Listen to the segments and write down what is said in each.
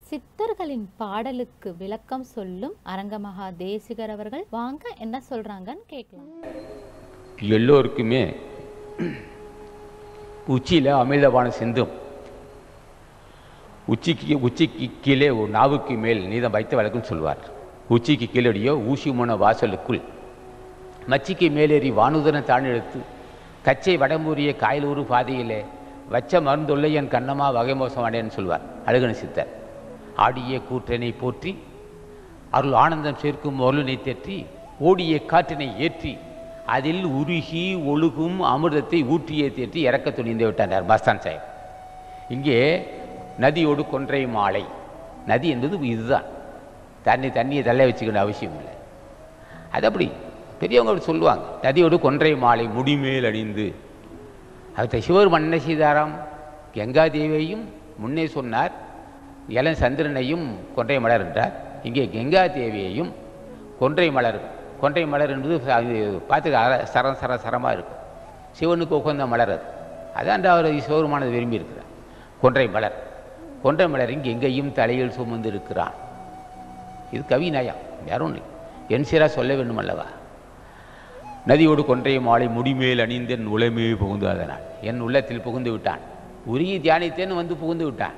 சித்தர்களின் பாடலுக்கு விளக்கம் சொல்லும் அரங்கமகா தேசிகர் அவர்கள் வாங்க என்ன சொல்றாங்கன்னு கேட்கலாம் எல்லோருக்குமே உச்சியில் அமிர்தபானம் சிந்தும் உச்சிக்கு உச்சிக்கு கீழே ஒரு நாவுக்கு மேல் நீதம் வைத்த வழக்குன்னு சொல்வார் உச்சிக்கு கீழடியோ ஊசி மூன வாசலுக்குள் மச்சிக்கு மேலேறி வானுதன தானெடுத்து கச்சை வடமூறிய காயலூர் பாதையிலே வச்ச மருந்துள்ள என் கண்ணமா வகை மோசம் அடையன்னு சொல்வார் அழுகன சித்தர் ஆடிய கூற்றனை போற்றி அருள் ஆனந்தம் சேர்க்கும் அருளினை தேற்றி ஓடிய காற்றினை ஏற்றி அதில் உருகி ஒழுகும் அமிர்தத்தை ஊற்றியே தேற்றி இறக்க துணிந்து விட்டார் மஸ்தான் சாஹிப் இங்கே நதியோடு கொன்றை மாலை நதி என்பது இதுதான் தண்ணி தண்ணியை தள்ள வச்சுக்கணும் அவசியம் இல்லை அது அப்படி பெரியவங்க அப்படி சொல்லுவாங்க நதியோடு கொன்றை மாலை முடிமேல் அணிந்து அடுத்த சிவர் மன்ன சீதாராம் கங்காதேவியையும் முன்னே சொன்னார் இளம் சந்திரனையும் கொன்றை மலர் என்றார் இங்கே கங்கா தேவியையும் கொன்றை மலர் கொன்றை மலர் என்பது அது பார்த்து அர- சர சர சரமாக இருக்கும் சிவனுக்கு உகந்த மலர் அது அதான் அவர் சிவருமானது விரும்பி இருக்கிறார் கொன்றை மலர் கொன்றை மலர் இங்கே எங்கேயும் தலையில் சுமந்து இருக்கிறான் இது கவி நயம் வேற ஒன்று என் சீரா சொல்ல வேண்டும் அல்லவா நதியோடு கொன்றை மாலை முடிமேல் அணிந்து என் உளமே புகுந்து அதனால் என் உள்ளத்தில் புகுந்து விட்டான் உருகி தியானித்தேன்னு வந்து புகுந்து விட்டான்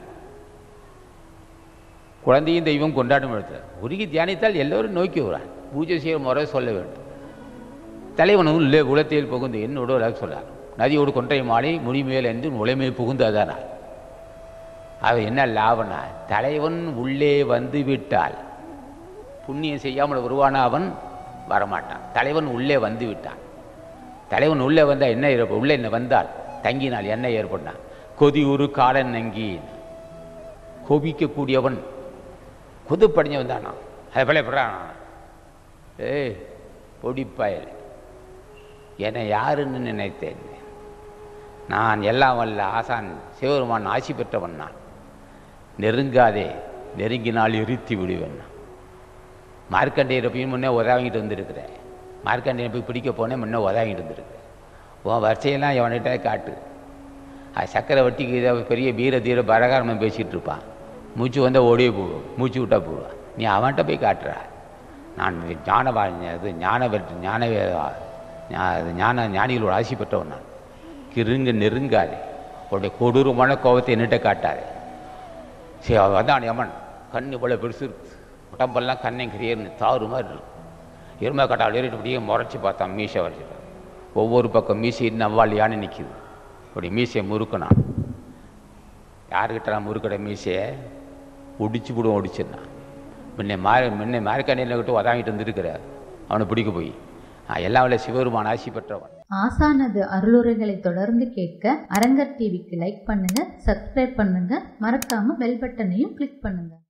குழந்தையும் தெய்வம் கொண்டாடும் இடத்துல உருகி தியானித்தால் எல்லோரும் நோக்கி வரான் பூஜை செய்ய முறை சொல்ல வேண்டும் தலைவனும் இல்லை உலத்தில் புகுந்து என்னோட உலக சொல்றார் நதியோடு கொன்றை மாலை முடிமேல் என்று உளமே புகுந்து அதனால் அது என்ன லாபனா தலைவன் உள்ளே வந்து விட்டால் புண்ணியம் செய்யாமல் வருவானா அவன் வரமாட்டான் தலைவன் உள்ளே வந்து விட்டான் தலைவன் உள்ளே வந்தால் என்ன ஏற்ப உள்ளே என்ன வந்தால் தங்கினால் என்ன ஏற்பட்டான் கொதியுறு காலன் நங்கி கோபிக்கக்கூடியவன் கொது படிஞ்சவன் தானா அதை பிள்ளைப்படுறான் ஏய் பொடிப்பாயல் என்னை யாருன்னு நினைத்தேன் நான் எல்லாம் வல்ல ஆசான் சிவபெருமான் ஆசி பெற்றவன் நான் நெருங்காதே நெருங்கினால் எரித்து விடுவேன் நான் மார்க்கண்டேயரை போய் முன்னே உதவிக்கிட்டு வந்திருக்கிறேன் மார்க்கண்டேயரை போய் பிடிக்க போனேன் முன்னே உதவிக்கிட்டு வந்திருக்கிறேன் உன் வரிசையெல்லாம் எவன்கிட்ட காட்டு அது சக்கரவர்த்திக்கு இதை பெரிய வீர தீர பரகாரமாக பேசிகிட்டு இருப்பான் மூச்சு வந்தால் ஓடியே போடுவோம் மூச்சு விட்டா போடுவான் நீ அவன்கிட்ட போய் காட்டுற நான் ஞான வா- இது ஞான வெற்றி ஞான வே- ஞா- இது ஞான ஞானிகளோட ஆசி பெற்றவன் நான் கிருங்க நெருங்காதே உன்னுடைய கொடூரமான கோபத்தை என்னிட்ட காட்டாதே சரி அவன் வந்தான் யமன் கண்ணு போல பெருசு இருக்கு உடம்பெல்லாம் கண்ணை கிரியர்னு தாறு மாதிரி இருக்கும் எருமை கட்டால் ஏறிட்டு அப்படியே முறைச்சி பார்த்தான் மீசை வரைச்சிட்டான் ஒவ்வொரு பக்கம் மீசை நவ்வால் யானை நிற்கிது அப்படி மீசையை முறுக்கினான் யாருக்கிட்ட நான் முறுக்கட மீசையை ஒடிச்சு விடுவோம் ஒடிச்சிருந்தான் முன்னே மாறு முன்னே மார்க்கண்டையில் கிட்ட உதவிட்டு வந்துருக்கிற அவனை பிடிக்க போய் நான் எல்லாம் வல்ல சிவபெருமான் ஆசி பெற்றவன் ஆசானது அருளுரைகளை தொடர்ந்து கேட்க அரங்கர் டிவிக்கு லைக் பண்ணுங்க சப்ஸ்கிரைப் பண்ணுங்க மறக்காம பெல் பட்டனையும் கிளிக் பண்ணுங்க